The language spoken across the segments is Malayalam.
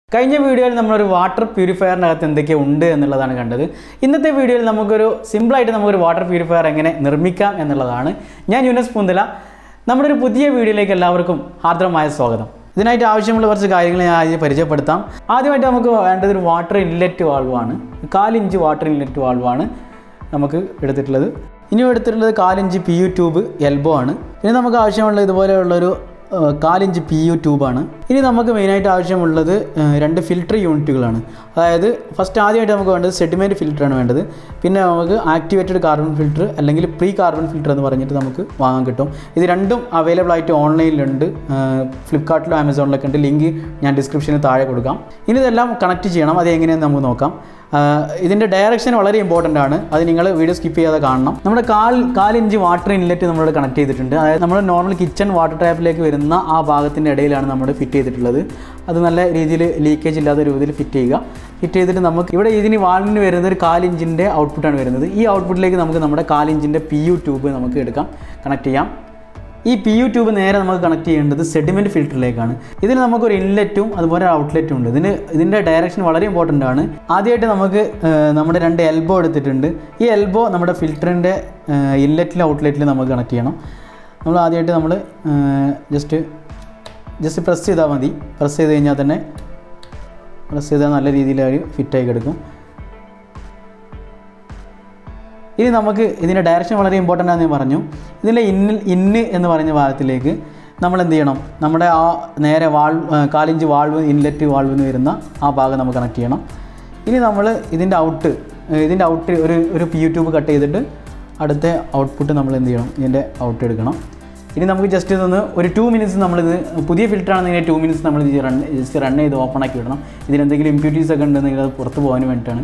കഴിഞ്ഞ വീഡിയോയിൽ നമ്മളൊരു വാട്ടർ പ്യൂരിഫയറിനകത്ത് എന്തൊക്കെ ഉണ്ട് എന്നുള്ളതാണ് കണ്ടത് ഇന്നത്തെ വീഡിയോയിൽ നമുക്കൊരു സിമ്പിളായിട്ട് നമുക്കൊരു വാട്ടർ പ്യൂരിഫയർ എങ്ങനെ നിർമ്മിക്കാം എന്നുള്ളതാണ് ഞാൻ യുനസ് പൂന്തല നമ്മുടെ ഒരു പുതിയ വീഡിയോയിലേക്ക് എല്ലാവർക്കും ഹാർദ്രമായ സ്വാഗതം ഇതിനായിട്ട് ആവശ്യമുള്ള കുറച്ച് കാര്യങ്ങൾ ഞാൻ ആദ്യം പരിചയപ്പെടുത്താം ആദ്യമായിട്ട് നമുക്ക് വേണ്ടത് ഒരു വാട്ടർ ഇൻലെറ്റ് വാൾവാണ് കാലിഞ്ച് വാട്ടർ ഇൻലെറ്റ് വാൾവാണ് നമുക്ക് എടുത്തിട്ടുള്ളത് ഇനി എടുത്തിട്ടുള്ളത് കാലിഞ്ച് പി യു ട്യൂബ് എൽബോ ആണ് ഇനി നമുക്ക് ആവശ്യമുള്ള ഇതുപോലെയുള്ളൊരു ഏഹ്, കാലിഞ്ച് പി യു ട്യൂബാണ് ഇനി നമുക്ക് മെയിനായിട്ട് ആവശ്യമുള്ളത് ഏഹ്, രണ്ട് ഫിൽറ്റർ യൂണിറ്റുകളാണ് അതായത് ഫസ്റ്റ് ആദ്യമായിട്ട് നമുക്ക് വേണ്ടത് സെഡിമെൻറ്റ് ഫിൽറ്ററാണ് വേണ്ടത് പിന്നെ നമുക്ക് ആക്ടിവേറ്റഡ് കാർബൺ ഫിൽറ്റർ അല്ലെങ്കിൽ പ്രീ കാർബൺ ഫിൽറ്റർ എന്ന് പറഞ്ഞിട്ട് നമുക്ക് വാങ്ങാൻ കിട്ടും ഇത് രണ്ടും അവൈലബിൾ ആയിട്ട് ഓൺലൈനിലുണ്ട് ഫ്ലിപ്കാർട്ടിലും ആമസോണിലൊക്കെ ഉണ്ട് ലിങ്ക് ഞാൻ ഡിസ്ക്രിപ്ഷനിൽ താഴെ കൊടുക്കാം ഇനി ഇതെല്ലാം കണക്ട് ചെയ്യണം അത് എങ്ങനെയെന്ന് നമുക്ക് നോക്കാം ആഹ് ഇതിൻ്റെ ഡയറക്ഷൻ വളരെ ഇമ്പോർട്ടൻ്റ് ആണ് അത് നിങ്ങൾ വീഡിയോ സ്കിപ്പ് ചെയ്യാതെ കാണണം നമ്മുടെ കാൽ കാലിഞ്ച് വാട്ടർ ഇൻലെറ്റ് നമ്മൾ കണക്ട് ചെയ്തിട്ടുണ്ട് അതായത് നമ്മൾ നോർമൽ കിച്ചൺ വാട്ടർ ടാപ്പിലേക്ക് വരുന്ന ആ ഭാഗത്തിൻ്റെ ഇടയിലാണ് നമ്മൾ ഫിറ്റ് ചെയ്തിട്ടുള്ളത് അത് നല്ല രീതിയിൽ ലീക്കേജ് ഇല്ലാത്ത രൂപത്തിൽ ഫിറ്റ് ചെയ്യുക ഫിറ്റ് ചെയ്തിട്ട് നമുക്ക് ഇവിടെ ഇതിന് വാളിന് വരുന്നത് ഒരു കാലിഞ്ചിൻ്റെ ഔട്ട്പുട്ടാണ് വരുന്നത് ഈ ഔട്ട്പുട്ടിലേക്ക് നമുക്ക് നമ്മുടെ കാലിഞ്ചിൻ്റെ പി യു ട്യൂബ് നമുക്ക് എടുക്കാം കണക്ട് ചെയ്യാം ഈ പി യു ട്യൂബ് നേരെ നമുക്ക് കണക്ട് ചെയ്യേണ്ടത് സെഡിമെൻറ്റ് ഫിൽറ്ററിലേക്കാണ് ഇതിൽ നമുക്കൊരു ഇൻലെറ്റും അതുപോലെ ഔട്ട്ലെറ്റും ഉണ്ട് ഇതിന് ഇതിൻ്റെ ഡയറക്ഷൻ വളരെ ഇമ്പോർട്ടൻ്റ് ആണ് ആദ്യമായിട്ട് നമുക്ക് ഏഹ്, നമ്മുടെ രണ്ട് എൽബോ എടുത്തിട്ടുണ്ട് ഈ എൽബോ നമ്മുടെ ഫിൽറ്ററിൻ്റെ ഇൻലെറ്റിലും ഔട്ട്ലെറ്റിലും നമുക്ക് കണക്ട് ചെയ്യണം നമ്മൾ ആദ്യമായിട്ട് നമ്മൾ ജസ്റ്റ് ജസ്റ്റ് പ്രസ് ചെയ്താൽ മതി പ്രസ് ചെയ്ത് കഴിഞ്ഞാൽ തന്നെ പ്രസ് ചെയ്താൽ നല്ല രീതിയിൽ അവർ ഫിറ്റായി കിടക്കും ഇനി നമുക്ക് ഇതിൻ്റെ ഡയറക്ഷൻ വളരെ ഇമ്പോർട്ടൻ്റ് ആണെന്ന് ഞാൻ പറഞ്ഞു ഇതിൻ്റെ ഇന്നിൽ ഇന്ന് എന്ന് പറഞ്ഞ ഭാഗത്തിലേക്ക് നമ്മൾ എന്ത് ചെയ്യണം നമ്മുടെ ആ നേരെ വാൾ കാലിഞ്ച് വാൾവ് ഇൻലെറ്റ് വാൾവ് എന്ന് വരുന്ന ആ ഭാഗം നമുക്ക് കണക്ട് ചെയ്യണം ഇനി നമ്മൾ ഇതിൻ്റെ ഔട്ട് ഇതിൻ്റെ ഔട്ട് ഒരു ഒരു പി യൂട്യൂബ് കട്ട് ചെയ്തിട്ട് അടുത്ത ഔട്ട്പുട്ട് നമ്മൾ എന്ത് ചെയ്യണം ഇതിൻ്റെ ഔട്ട് എടുക്കണം ഇനി നമുക്ക് ജസ്റ്റ് ഇതൊന്ന് ഒരു ടു മിനിറ്റ്സ് നമ്മളിത് പുതിയ ഫിൽറ്റർ ആണെന്നുണ്ടെങ്കിൽ ടു മിനിറ്റ്സ് നമ്മൾ ഇത് റൺ ജസ്റ്റ് റൺ ചെയ്ത് ഓപ്പൺ ആക്കി വിടണം ഇതിലെന്തെങ്കിലും ഇമ്പ്യൂരിറ്റീസ് ഒക്കെ ഉണ്ടെങ്കിൽ അത് പുറത്ത് പോകാൻ വേണ്ടിയിട്ടാണ്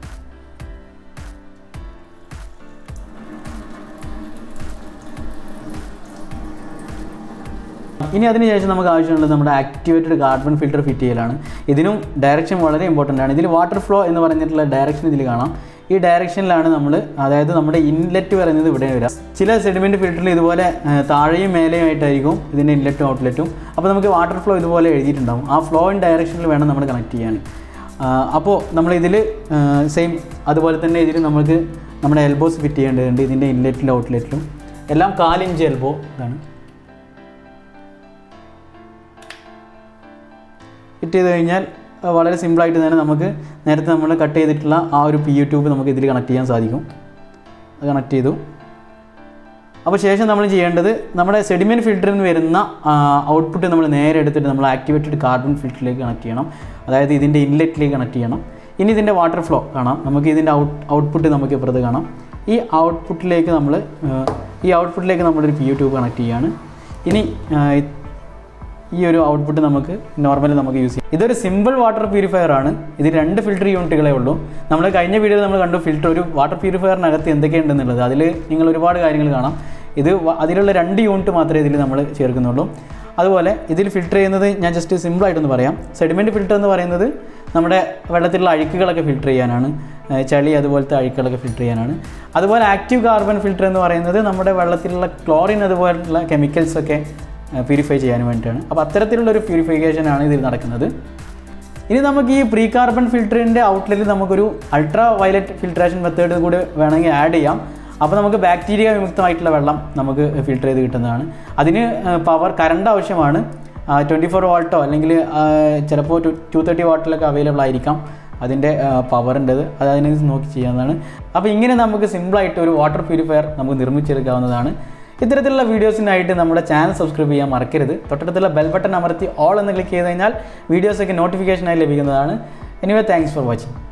ഇനി അതിനുശേഷം നമുക്ക് ആവശ്യമുള്ളത് നമ്മുടെ ആക്ടിവേറ്റഡ് കാർബൺ ഫിൽറ്റർ ഫിറ്റ് ചെയ്യലാണ് ഇതിനും ഡയറക്ഷൻ വളരെ ഇമ്പോർട്ടൻ്റ് ആണ് ഇതിൽ വാട്ടർ ഫ്ലോ എന്ന് പറഞ്ഞിട്ടുള്ള ഡയറക്ഷൻ ഇതിൽ കാണാം ഈ ഡയറക്ഷനിലാണ് നമ്മൾ അതായത് നമ്മുടെ ഇൻലെറ്റ് പറയുന്നത് ഇവിടെ വരിക ചില സെഡിമെൻറ്റ് ഫിൽറ്ററിൽ ഇതുപോലെ ആ, താഴെയും മേലെയും ആയിട്ടായിരിക്കും ഇതിൻ്റെ ഇൻലെറ്റും ഔട്ട്ലെറ്റും അപ്പോൾ നമുക്ക് വാട്ടർ ഫ്ലോ ഇതുപോലെ എഴുതിയിട്ടുണ്ടാവും ആ ഫ്ലോ ഇൻ ഡയറക്ഷനിൽ വേണം നമ്മൾ കണക്ട് ചെയ്യാൻ അപ്പോൾ നമ്മളിതിൽ സെയിം അതുപോലെ തന്നെ ഇതിൽ നമുക്ക് നമ്മുടെ എൽബോസ് ഫിറ്റ് ചെയ്യേണ്ടതുണ്ട് ഇതിൻ്റെ ഇൻലെറ്റിലും ഔട്ട്ലെറ്റിലും എല്ലാം കാലിഞ്ച് എൽബോ ഇതാണ് ഫിറ്റ് ചെയ്ത് കഴിഞ്ഞാൽ അഹ് വളരെ സിമ്പിളായിട്ട് തന്നെ നമുക്ക് നേരത്തെ നമ്മൾ കട്ട് ചെയ്തിട്ടുള്ള ആ ഒരു പി യൂട്യൂബ് നമുക്ക് ഇതിൽ കണക്ട് ചെയ്യാൻ സാധിക്കും അത് കണക്ട് ചെയ്തു അപ്പോൾ ശേഷം നമ്മൾ ചെയ്യേണ്ടത് നമ്മുടെ സെഡിമെൻറ്റ് ഫിൽറ്ററിൽ നിന്ന് വരുന്ന ഔട്ട്പുട്ട് നമ്മൾ നേരെ എടുത്തിട്ട് നമ്മൾ ആക്ടിവേറ്റഡ് കാർബൺ ഫിൽറ്ററിലേക്ക് കണക്ട് ചെയ്യണം അതായത് ഇതിൻ്റെ ഇൻലെറ്റിലേക്ക് കണക്ട് ചെയ്യണം ഇനി ഇതിൻ്റെ വാട്ടർ ഫ്ലോ കാണാം നമുക്ക് ഇതിൻ്റെ ഔട്ട് ഔട്ട്പുട്ട് നമുക്ക് ഇപ്പുറത്ത് കാണാം ഈ ഔട്ട്പുട്ടിലേക്ക് നമ്മൾ ഈ ഔട്ട്പുട്ടിലേക്ക് നമ്മളൊരു പി യൂട്യൂബ് കണക്ട് ചെയ്യാണ് ഇനി ആ, ഈ ഒരു ഔട്ട്പുട്ട് നമുക്ക് നോർമലി നമുക്ക് യൂസ് ചെയ്യാം ഇതൊരു സിമ്പിൾ വാട്ടർ പ്യൂരിഫയർ ആണ് ഇത് രണ്ട് ഫിൽറ്റർ യൂണിറ്റുകളേ ഉള്ളൂ നമ്മൾ കഴിഞ്ഞ വീഡിയോയിൽ നമ്മൾ കണ്ടു ഫിൽറ്റർ ഒരു വാട്ടർ പ്യൂരിഫയറിനകത്ത് എന്തൊക്കെയുണ്ടെന്നുള്ളത് അതിൽ നിങ്ങൾ ഒരുപാട് കാര്യങ്ങൾ കാണാം ഇത് വ- അതിലുള്ള രണ്ട് യൂണിറ്റ് മാത്രമേ ഇതിൽ നമ്മൾ ചേർക്കുന്നുള്ളൂ അതുപോലെ ഇതിൽ ഫിൽറ്റർ ചെയ്യുന്നത് ഞാൻ ജസ്റ്റ് സിമ്പിളായിട്ടൊന്ന് പറയാം സെഡിമെൻറ്റ് ഫിൽറ്റർ എന്ന് പറയുന്നത് നമ്മുടെ വെള്ളത്തിലുള്ള അഴുക്കുകളൊക്കെ ഫിൽറ്റർ ചെയ്യാനാണ് ഏഹ് ചളി അതുപോലത്തെ അഴുക്കുകളൊക്കെ ഫിൽറ്റർ ചെയ്യാനാണ് അതുപോലെ ആക്റ്റീവ് കാർബൺ ഫിൽറ്റർ എന്ന് പറയുന്നത് നമ്മുടെ വെള്ളത്തിലുള്ള ക്ലോറിൻ അതുപോലുള്ള കെമിക്കൽസൊക്കെ പ്യൂരിഫൈ ചെയ്യാൻ വേണ്ടിയിട്ടാണ് അപ്പോൾ അത്തരത്തിലുള്ളൊരു പ്യൂരിഫിക്കേഷൻ ആണ് ഇതിൽ നടക്കുന്നത് ഇനി നമുക്ക് ഈ പ്രീ കാർബൺ ഫിൽറ്ററിൻ്റെ ഔട്ട്ലെറ്റിൽ നമുക്കൊരു അൾട്രാ വയലറ്റ് ഫിൽട്രേഷൻ മെത്തേഡ് കൂടി വേണമെങ്കിൽ ആഡ് ചെയ്യാം അപ്പോൾ നമുക്ക് ബാക്ടീരിയ വിമുക്തമായിട്ടുള്ള വെള്ളം നമുക്ക് ഫിൽറ്റർ ചെയ്ത് കിട്ടുന്നതാണ് അതിന് പവർ കറണ്ട് ആവശ്യമാണ് ട്വൻറ്റി ഫോർ വാൾട്ടോ അല്ലെങ്കിൽ ചിലപ്പോൾ ടു ടു തേർട്ടി വാട്ടിലൊക്കെ അവൈലബിൾ ആയിരിക്കാം അതിൻ്റെ പവറിൻ്റെത് അത് അതിനെ നോക്കി ചെയ്യാവുന്നതാണ് അപ്പോൾ ഇങ്ങനെ നമുക്ക് സിമ്പിളായിട്ട് ഒരു വാട്ടർ പ്യൂരിഫയർ നമുക്ക് നിർമ്മിച്ചെടുക്കാവുന്നതാണ് ഇത്തരത്തിലുള്ള വീഡിയോസിനായിട്ട് നമ്മുടെ ചാനൽ സബ്സ്ക്രൈബ് ചെയ്യാൻ മറക്കരുത് തൊട്ടടുത്തുള്ള ബെൽ ബട്ടൺ അമർത്തി ഓൾ എന്ന് ക്ലിക്ക് ചെയ്ത് കഴിഞ്ഞാൽ വീഡിയോസൊക്കെ നോട്ടിഫിക്കേഷനായി ലഭിക്കുന്നതാണ് എനിവേ താങ്ക്സ് ഫോർ വാച്ചിങ്